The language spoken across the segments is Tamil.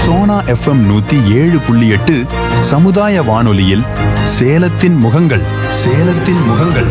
சோனா எஃப்எம் நூத்தி ஏழு புள்ளி எட்டு சமுதாய வானொலியில் சேலத்தின் முகங்கள் சேலத்தின் முகங்கள்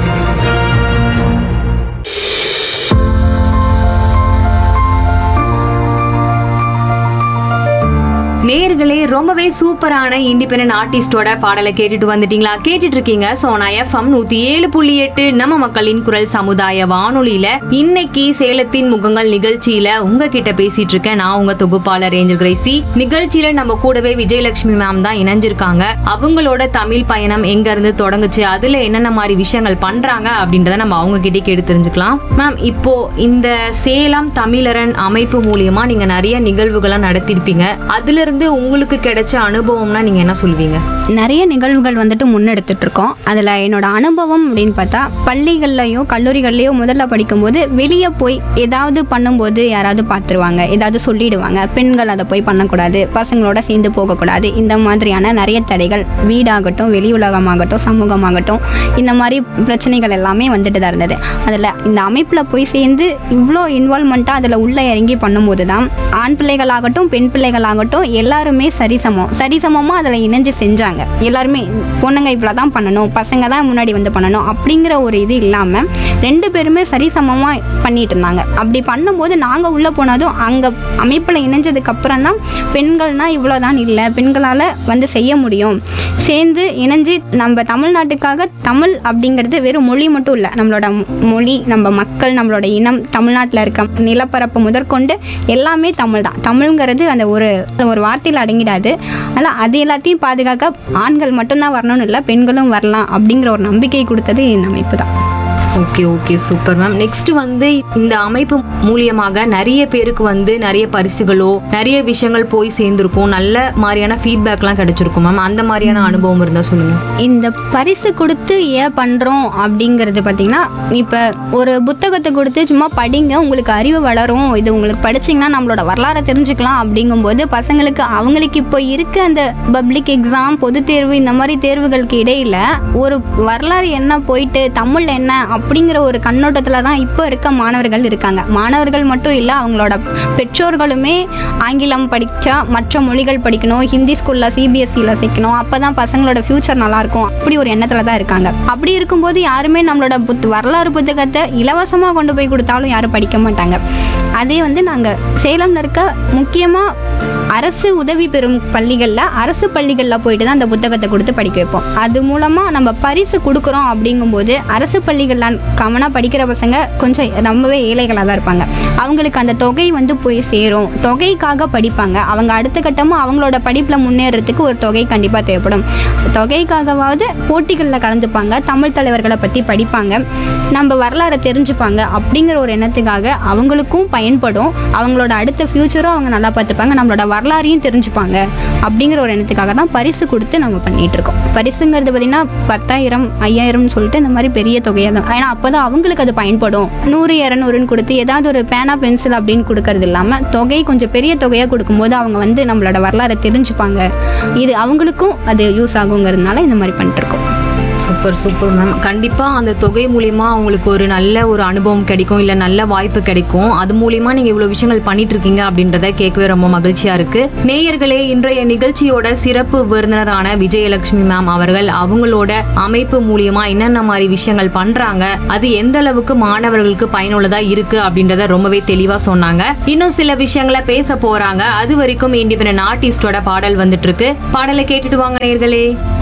நேர்களே ரொம்பவே சூப்பரான இண்டிபெண்டன்ட் ஆர்டிஸ்டோட பாடலை கேட்டுட்டு வந்துட்டீங்களா கேட்டுட்டு இருக்கீங்க சோனா எஃப்எம் நூத்தி ஏழு புள்ளி எட்டு நம்ம மக்களின் குரல் சமுதாய வானொலியில இன்னைக்கு சேலத்தின் முகங்கள் நிகழ்ச்சியில உங்ககிட்ட பேசிட்டு இருக்கேன் நான் உங்க தொகுப்பாளர் ஏஞ்சல் கிரேசி நிகழ்ச்சியில நம்ம கூடவே விஜயலட்சுமி மேம் தான் இணைஞ்சிருக்காங்க அவங்களோட தமிழ் பயணம் எங்க இருந்து தொடங்குச்சு அதுல என்னென்ன மாதிரி விஷயங்கள் பண்றாங்க அப்படின்றத நம்ம அவங்க கிட்டே கேட்டு தெரிஞ்சுக்கலாம் மேம் இப்போ இந்த சேலம் தமிழரன் அமைப்பு மூலியமா நீங்க நிறைய நிகழ்வுகளை நடத்திருப்பீங்க அதுல இருந்து உங்களுக்கு கிடைச்ச அனுபவம்னா நீங்க என்ன சொல்வீங்க நிறைய நிகழ்வுகள் வந்துட்டு முன்னெடுத்துட்டு இருக்கோம் அதில் என்னோட அனுபவம் அப்படின்னு பார்த்தா பள்ளிகள்லையும் கல்லூரிகள்லையும் முதல்ல படிக்கும்போது வெளியே போய் ஏதாவது பண்ணும்போது யாராவது பார்த்துருவாங்க ஏதாவது சொல்லிடுவாங்க பெண்கள் அதை போய் பண்ணக்கூடாது பசங்களோட சேர்ந்து போகக்கூடாது இந்த மாதிரியான நிறைய தடைகள் வீடாகட்டும் வெளி உலகமாகட்டும் சமூகமாகட்டும் இந்த மாதிரி பிரச்சனைகள் எல்லாமே வந்துட்டு தான் இருந்தது அதில் இந்த அமைப்பில் போய் சேர்ந்து இவ்வளோ இன்வால்மெண்ட்டாக அதில் உள்ளே இறங்கி பண்ணும்போது தான் ஆண் பிள்ளைகளாகட்டும் பெண் பிள்ளைகளாகட்டும் எல்லாருமே சரிசமம் சரிசமமாக அதில் இணைஞ்சு செஞ்சாங்க எல்லாருமே பொண்ணுங்க இவ்வளோ தான் பண்ணணும் பசங்க தான் முன்னாடி வந்து பண்ணணும் அப்படிங்கிற ஒரு இது இல்லாமல் ரெண்டு பேருமே சரிசமமாக பண்ணிட்டு இருந்தாங்க அப்படி பண்ணும்போது நாங்கள் உள்ளே போனதும் அங்கே அமைப்பில் இணைஞ்சதுக்கு அப்புறம் தான் பெண்கள்னா இவ்வளோ தான் இல்லை பெண்களால் வந்து செய்ய முடியும் சேர்ந்து இணைஞ்சு நம்ம தமிழ்நாட்டுக்காக தமிழ் அப்படிங்கிறது வெறும் மொழி மட்டும் இல்லை நம்மளோட மொழி நம்ம மக்கள் நம்மளோட இனம் தமிழ்நாட்டில் இருக்க நிலப்பரப்பு முதற்கொண்டு எல்லாமே தமிழ் தான் தமிழ்ங்கிறது அந்த ஒரு ஒரு வார்த்தையில் அடங்கிடாது அதனால் அது எல்லாத்தையும் பாதுகாக்க ஆண்கள் மட்டும்தான் வரணும்னு இல்லை பெண்களும் வரலாம் அப்படிங்கிற ஒரு நம்பிக்கை கொடுத்தது இந்த அமைப்பு தான் okay okay super ma'am next வந்து இந்த அமைப்பு மூலியமாக நிறைய பேருக்கு வந்து நிறைய பரிசுகளோ நிறைய விஷயங்கள் போய் சேர்ந்திருக்கும் நல்ல மாதிரியான ஃபீட்பேக்லாம் கிடைச்சிருக்கும் மேம் அந்த மாதிரியான அனுபவம் இருந்தா சொல்லுங்க இந்த பரிசு கொடுத்து ஏன் பண்ணுறோம் அப்படிங்கிறது பார்த்தீங்கன்னா இப்போ ஒரு புத்தகத்தை கொடுத்து சும்மா படிங்க உங்களுக்கு அறிவு வளரும் இது உங்களுக்கு படிச்சீங்கன்னா நம்மளோட வரலாறை தெரிஞ்சுக்கலாம் அப்படிங்கும்போது பசங்களுக்கு அவங்களுக்கு இப்போ இருக்க அந்த பப்ளிக் எக்ஸாம் பொது தேர்வு இந்த மாதிரி தேர்வுகளுக்கு இடையில ஒரு வரலாறு என்ன போயிட்டு தமிழ் என்ன அப்படிங்கிற ஒரு கண்ணோட்டத்தில் தான் இப்போ இருக்க மாணவர்கள் இருக்காங்க மாணவர்கள் மட்டும் இல்லை அவங்களோட பெற்றோர்களுமே ஆங்கிலம் படித்தா மற்ற மொழிகள் படிக்கணும் ஹிந்தி ஸ்கூலில் சிபிஎஸ்சியில் சேர்க்கணும் அப்போ தான் பசங்களோட ஃப்யூச்சர் நல்லாயிருக்கும் அப்படி ஒரு எண்ணத்தில் தான் இருக்காங்க அப்படி இருக்கும்போது யாருமே நம்மளோட புத் வரலாறு புத்தகத்தை இலவசமாக கொண்டு போய் கொடுத்தாலும் யாரும் படிக்க மாட்டாங்க அதே வந்து நாங்கள் சேலம்ல இருக்க முக்கியமாக அரசு உதவி பெறும் பள்ளிகளில் அரசு பள்ளிகளில் போயிட்டு தான் அந்த புத்தகத்தை கொடுத்து படிக்க வைப்போம் அது மூலமாக நம்ம பரிசு கொடுக்குறோம் அப்படிங்கும்போது அரசு பள்ளிகளில் கவனம் படிக்கிற பசங்க கொஞ்சம் ரொம்பவே ஏழைகளாக தான் இருப்பாங்க அவங்களுக்கு அந்த தொகை வந்து போய் சேரும் தொகைக்காக படிப்பாங்க அவங்க அடுத்த கட்டமும் அவங்களோட படிப்பில் முன்னேறதுக்கு ஒரு தொகை கண்டிப்பாக தேவைப்படும் தொகைக்காகவாவது போட்டிகளில் கலந்துப்பாங்க தமிழ் தலைவர்களை பற்றி படிப்பாங்க நம்ம வரலாறை தெரிஞ்சுப்பாங்க அப்படிங்கிற ஒரு எண்ணத்துக்காக அவங்களுக்கும் பயன்படும் அவங்களோட அடுத்த ஃப்யூச்சரும் அவங்க நல்லா பார்த்துப்பாங்க நம்மளோட வரலாறையும் தெரிஞ்சுப்பாங்க அப்படிங்கிற ஒரு எண்ணத்துக்காக தான் பரிசு கொடுத்து நம்ம பண்ணிட்டு இருக்கோம் பரிசுங்கிறது பார்த்தீங்கன்னா பத்தாயிரம் ஐயாயிரம்னு சொல்லிட்டு இந்த மாதிரி பெரிய தொகையாக தான் ஏன்னா அப்போ தான் அவங்களுக்கு அது பயன்படும் நூறு இரநூறுன்னு கொடுத்து ஏதாவது ஒரு பேனா பென்சில் அப்படின்னு கொடுக்கறது இல்லாமல் தொகை கொஞ்சம் பெரிய தொகையாக கொடுக்கும்போது அவங்க வந்து நம்மளோட வரலாறை தெரிஞ்சுப்பாங்க இது அவங்களுக்கும் அது யூஸ் ஆகுங்கிறதுனால இந்த மாதிரி பண்ணிட்டு இருக்கோம் சூப்பர் சூப்பர் மேம் கண்டிப்பா அந்த தொகை மூலியமா அவங்களுக்கு ஒரு நல்ல ஒரு அனுபவம் கிடைக்கும் இல்ல நல்ல வாய்ப்பு கிடைக்கும் அது மூலியமா நீங்க இவ்வளவு விஷயங்கள் பண்ணிட்டு இருக்கீங்க அப்படின்றத கேட்கவே ரொம்ப மகிழ்ச்சியா இருக்கு நேயர்களே இன்றைய நிகழ்ச்சியோட சிறப்பு விருந்தினரான விஜயலட்சுமி மேம் அவர்கள் அவங்களோட அமைப்பு மூலியமா என்னென்ன மாதிரி விஷயங்கள் பண்றாங்க அது எந்த அளவுக்கு மாணவர்களுக்கு பயனுள்ளதா இருக்கு அப்படின்றத ரொம்பவே தெளிவா சொன்னாங்க இன்னும் சில விஷயங்களை பேச போறாங்க அது வரைக்கும் இண்டிபெண்டன்ட் ஆர்டிஸ்டோட பாடல் வந்துட்டு இருக்கு பாடலை கேட்டுட்டு வாங்க நேயர்களே